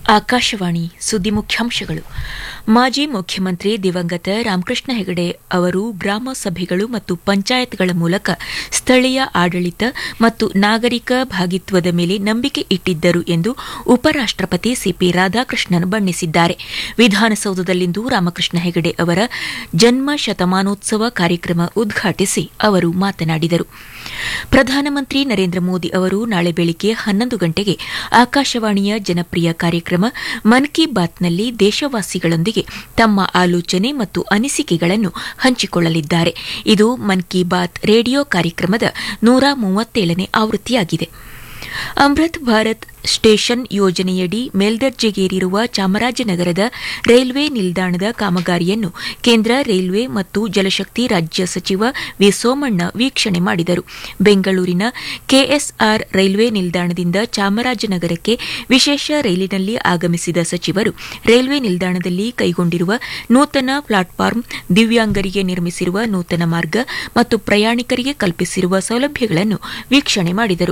ಆಕಾಶವಾಣಿ ಸುದ್ದಿ ಮುಖ್ಯಾಂಶಗಳು ಮಾಜಿ ಮುಖ್ಯಮಂತ್ರಿ ದಿವಂಗತ ರಾಮಕೃಷ್ಣ ಹೆಗಡೆ ಅವರು ಗ್ರಾಮ ಸಭೆಗಳು ಮತ್ತು ಪಂಚಾಯತ್ಗಳ ಮೂಲಕ ಸ್ಥಳೀಯ ಆಡಳಿತ ಮತ್ತು ನಾಗರಿಕ ಭಾಗಿತ್ವದ ಮೇಲೆ ನಂಬಿಕೆ ಇಟ್ಟಿದ್ದರು ಎಂದು ಉಪರಾಷ್ಟಪತಿ ಸಿಪಿ ರಾಧಾಕೃಷ್ಣನ್ ಬಣ್ಣಿಸಿದ್ದಾರೆ ವಿಧಾನಸೌಧದಲ್ಲಿಂದು ರಾಮಕೃಷ್ಣ ಹೆಗಡೆ ಅವರ ಜನ್ಮ ಶತಮಾನೋತ್ಸವ ಕಾರ್ಯಕ್ರಮ ಉದ್ಘಾಟಿಸಿ ಅವರು ಮಾತನಾಡಿದರು ಪ್ರಧಾನಮಂತ್ರಿ ನರೇಂದ್ರ ಮೋದಿ ಅವರು ನಾಳೆ ಬೆಳಿಗ್ಗೆ ಹನ್ನೊಂದು ಗಂಟೆಗೆ ಆಕಾಶವಾಣಿಯ ಜನಪ್ರಿಯ ಕಾರ್ಯಕ್ರಮ ಮನ್ ಕಿ ಬಾತ್ನಲ್ಲಿ ದೇಶವಾಸಿಗಳೊಂದಿಗೆ ತಮ್ಮ ಆಲೋಚನೆ ಮತ್ತು ಅನಿಸಿಕೆಗಳನ್ನು ಹಂಚಿಕೊಳ್ಳಲಿದ್ದಾರೆ ಇದು ಮನ್ ಕಿ ಬಾತ್ ರೇಡಿಯೋ ಕಾರ್ಯಕ್ರಮದ ನೂರ ಮೂವತ್ತೇಳನೇ ಆವೃತ್ತಿಯಾಗಿದೆ ಅಮೃತ್ ಭಾರತ್ ಸ್ಟೇಷನ್ ಯೋಜನೆಯಡಿ ಮೇಲ್ದರ್ಜೆಗೇರಿರುವ ಚಾಮರಾಜನಗರದ ರೈಲ್ವೆ ನಿಲ್ದಾಣದ ಕಾಮಗಾರಿಯನ್ನು ಕೇಂದ್ರ ರೈಲ್ವೆ ಮತ್ತು ಜಲಶಕ್ತಿ ರಾಜ್ಯ ಸಚಿವ ವಿ ಸೋಮಣ್ಣ ವೀಕ್ಷಣೆ ಮಾಡಿದರು ಬೆಂಗಳೂರಿನ ಕೆಎಸ್ಆರ್ ರೈಲ್ವೆ ನಿಲ್ದಾಣದಿಂದ ಚಾಮರಾಜನಗರಕ್ಕೆ ವಿಶೇಷ ರೈಲಿನಲ್ಲಿ ಆಗಮಿಸಿದ ಸಚಿವರು ರೈಲ್ವೆ ನಿಲ್ದಾಣದಲ್ಲಿ ಕೈಗೊಂಡಿರುವ ನೂತನ ಪ್ಲಾಟ್ಫಾರ್ಮ್ ದಿವ್ಯಾಂಗರಿಗೆ ನಿರ್ಮಿಸಿರುವ ನೂತನ ಮಾರ್ಗ ಮತ್ತು ಪ್ರಯಾಣಿಕರಿಗೆ ಕಲ್ಪಿಸಿರುವ ಸೌಲಭ್ಯಗಳನ್ನು ವೀಕ್ಷಣೆ ಮಾಡಿದರು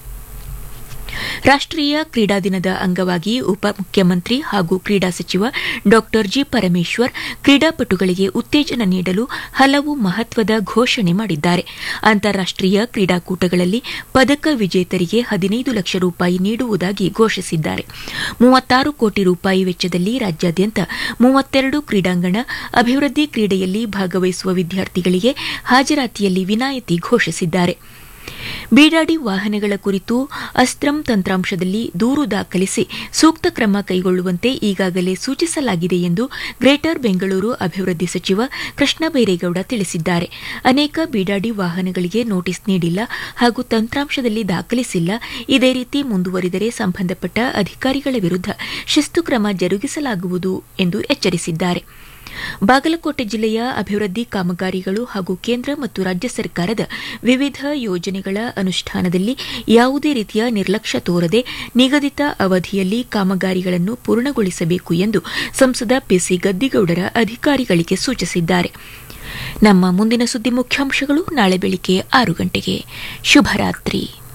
ರಾಷ್ಟೀಯ ಕ್ರೀಡಾ ದಿನದ ಅಂಗವಾಗಿ ಉಪಮುಖ್ಯಮಂತ್ರಿ ಹಾಗೂ ಕ್ರೀಡಾ ಸಚಿವ ಡಾ ಜಿ ಪರಮೇಶ್ವರ್ ಕ್ರೀಡಾಪಟುಗಳಿಗೆ ಉತ್ತೇಜನ ನೀಡಲು ಹಲವು ಮಹತ್ವದ ಘೋಷಣೆ ಮಾಡಿದ್ದಾರೆ ಅಂತಾರಾಷ್ಟೀಯ ಕ್ರೀಡಾಕೂಟಗಳಲ್ಲಿ ಪದಕ ವಿಜೇತರಿಗೆ ಹದಿನೈದು ಲಕ್ಷ ರೂಪಾಯಿ ನೀಡುವುದಾಗಿ ಘೋಷಿಸಿದ್ದಾರೆ ಮೂವತ್ತಾರು ಕೋಟಿ ರೂಪಾಯಿ ವೆಚ್ಚದಲ್ಲಿ ರಾಜ್ಯಾದ್ಯಂತ ಮೂವತ್ತೆರಡು ಕ್ರೀಡಾಂಗಣ ಅಭಿವೃದ್ಧಿ ಕ್ರೀಡೆಯಲ್ಲಿ ಭಾಗವಹಿಸುವ ವಿದ್ಯಾರ್ಥಿಗಳಿಗೆ ಹಾಜರಾತಿಯಲ್ಲಿ ವಿನಾಯಿತಿ ಘೋಷಿಸಿದ್ದಾರೆ ಬೀಡಾಡಿ ವಾಹನಗಳ ಕುರಿತು ಅಸ್ತ್ರಂ ತಂತ್ರಾಂಶದಲ್ಲಿ ದೂರು ದಾಖಲಿಸಿ ಸೂಕ್ತ ಕ್ರಮ ಕೈಗೊಳ್ಳುವಂತೆ ಈಗಾಗಲೇ ಸೂಚಿಸಲಾಗಿದೆ ಎಂದು ಗ್ರೇಟರ್ ಬೆಂಗಳೂರು ಅಭಿವೃದ್ಧಿ ಸಚಿವ ಕೃಷ್ಣ ಬೈರೇಗೌಡ ತಿಳಿಸಿದ್ದಾರೆ ಅನೇಕ ಬೀಡಾಡಿ ವಾಹನಗಳಿಗೆ ನೋಟಿಸ್ ನೀಡಿಲ್ಲ ಹಾಗೂ ತಂತ್ರಾಂಶದಲ್ಲಿ ದಾಖಲಿಸಿಲ್ಲ ಇದೇ ರೀತಿ ಮುಂದುವರಿದರೆ ಸಂಬಂಧಪಟ್ಟ ಅಧಿಕಾರಿಗಳ ವಿರುದ್ಧ ಶಿಸ್ತು ಕ್ರಮ ಜರುಗಿಸಲಾಗುವುದು ಎಂದು ಎಚ್ಚರಿಸಿದ್ದಾರೆ ಬಾಗಲಕೋಟೆ ಜಿಲ್ಲೆಯ ಅಭಿವೃದ್ಧಿ ಕಾಮಗಾರಿಗಳು ಹಾಗೂ ಕೇಂದ್ರ ಮತ್ತು ರಾಜ್ಯ ಸರ್ಕಾರದ ವಿವಿಧ ಯೋಜನೆಗಳ ಅನುಷ್ಠಾನದಲ್ಲಿ ಯಾವುದೇ ರೀತಿಯ ನಿರ್ಲಕ್ಷ್ಯ ತೋರದೆ ನಿಗದಿತ ಅವಧಿಯಲ್ಲಿ ಕಾಮಗಾರಿಗಳನ್ನು ಪೂರ್ಣಗೊಳಿಸಬೇಕು ಎಂದು ಸಂಸದ ಪಿಸಿ ಗದ್ದಿಗೌಡರ ಅಧಿಕಾರಿಗಳಿಗೆ ಸೂಚಿಸಿದ್ದಾರೆ ನಮ್ಮ ಮುಂದಿನ ಸುದ್ದಿ ಮುಖ್ಯಾಂಶಗಳು ನಾಳೆ ಬೆಳಿಗ್ಗೆ ಆರು ಗಂಟೆಗೆ ಶುಭರಾತ್ರಿ